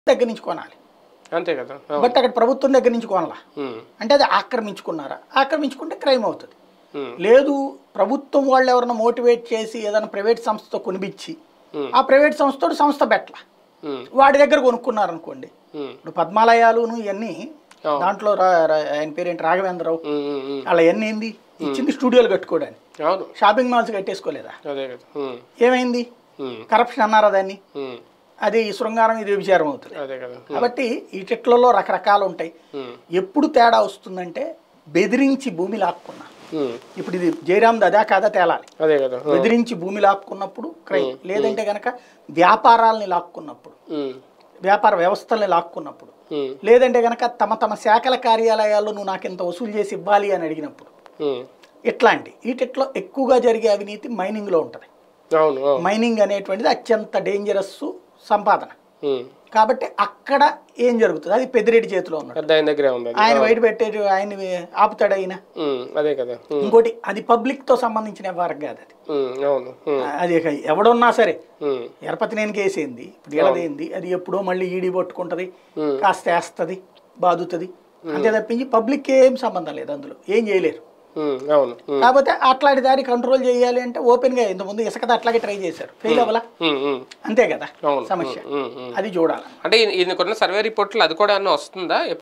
దగ్గర నుంచి కొనాలి అంతే కదా అవును. బట్ అక్కడ ప్రభుత్వం దగ్గర నుంచి కొనాలా ఉమ్, అంటే అది ఆక్రమించుకున్నారా ఆక్రమించుకుంటే క్రైమ్ అవుతుంది ఉమ్, లేదు ప్రభుత్వం వాళ్ళు ఎవరైనా మోటివేట్ చేసి ఏదైనా ప్రైవేట్ సంస్థతో కొనిపించి Hmm. ఆ ప్రైవేట్ సంస్థతో సంస్థ బెట్ల ఉమ్, వాడి దగ్గర కొనుక్కున్నారనుకోండి ఉమ్, ఇప్పుడు పద్మాలయాలును ఇవన్నీ అవును. దాంట్లో రా- రా- ఆయన పేరేంటి రాఘవేంద్రరావు ఉమ్, ఉమ్, ఉమ్. అలా ఎన్ని ఏంది ఇచ్చింది స్టూడియోలు కట్టుకోవడానికి అవును షాపింగ్ మాల్స్ కట్టేసుకోలేదా అదే కదా ఉమ్, ఏమైంది ఉమ్, కరప్షన్ అన్నారా దాన్ని ఉమ్, అది శృంగారం ఇది విచారం అవుతుంది అదే కదా ఉమ్, కాబట్టి ఈ చెట్లలో రకరకాలు ఉంటాయి ఉమ్, ఎప్పుడు తేడా వస్తుందంటే బెదిరించి భూమి లాక్కున్నా ఉమ్, ఇప్పుడు ఇది జయరామ్ది అదా కాదా తేలాలి అదే కదా ఉమ్, బెదిరించి భూమి లాక్కున్నప్పుడు క్రైమ్ లేదంటే గనక వ్యాపారాలని లాక్కున్నప్పుడు ఉమ్, వ్యాపార వ్యవస్థల్ని లాక్కున్నప్పుడు ఉమ్, లేదంటే గనక తమ తమ శాఖల కార్యాలయాల్లో నువ్వు నాకు ఇంత వసూలు చేసి ఇవ్వాలి అని అడిగినప్పుడు ఉమ్, ఇట్లాంటి వీటిట్లో ఎక్కువగా జరిగే అవినీతి మైనింగ్లో ఉంటుంది అవును అవును మైనింగ్ అనేటువంటిది అత్యంత డేంజరస్ సంపాదన ఉమ్, కాబట్టి అక్కడ ఏం జరుగుతుంది అది పెద్దిరెడ్డి చేతిలో ఉన్నాడు పెద్ద ఆయన దగ్గరే ఉంది అది ఆయన బయట పెట్టేది ఆయన ఆపుతాడు ఆయన ఉమ్, అదే కదా ఉమ్, ఇంకోటి అది పబ్లిక్ తో సంబంధించిన వ్యవహారం కాదు అది ఉమ్, అవును ఉమ్, అది ఇక ఎవడున్నా సరే ఉమ్, ఎరపతి నేను కేసేంది ఇప్పుడు ఎడదేంది అది ఎప్పుడో మళ్ళీ ఈడీ పట్టుకుంటది ఉమ్, కాస్త వేస్తుంది బాదుతుంది అంతే తప్పించి పబ్లిక్ ఏం సంబంధం లేదు అందులో ఏం చేయలేరు ఉమ్, అవును ఉమ్, కాకపోతే అట్లాంటి దాన్ని కంట్రోల్ చేయాలి అంటే ఓపెన్ గా ఇంతకుముందు ఇసుకత అట్లాగే ట్రై చేశారు ఫెయిల్ అవ్వలా ఉమ్, ఉమ్, అంతే కదా అవును సమస్య ఉమ్, ఉమ్. అది చూడాలి అంటే ఈయన- ఈయనకున్న సర్వే రిపోర్ట్లు అది కూడా అన్న వస్తుందా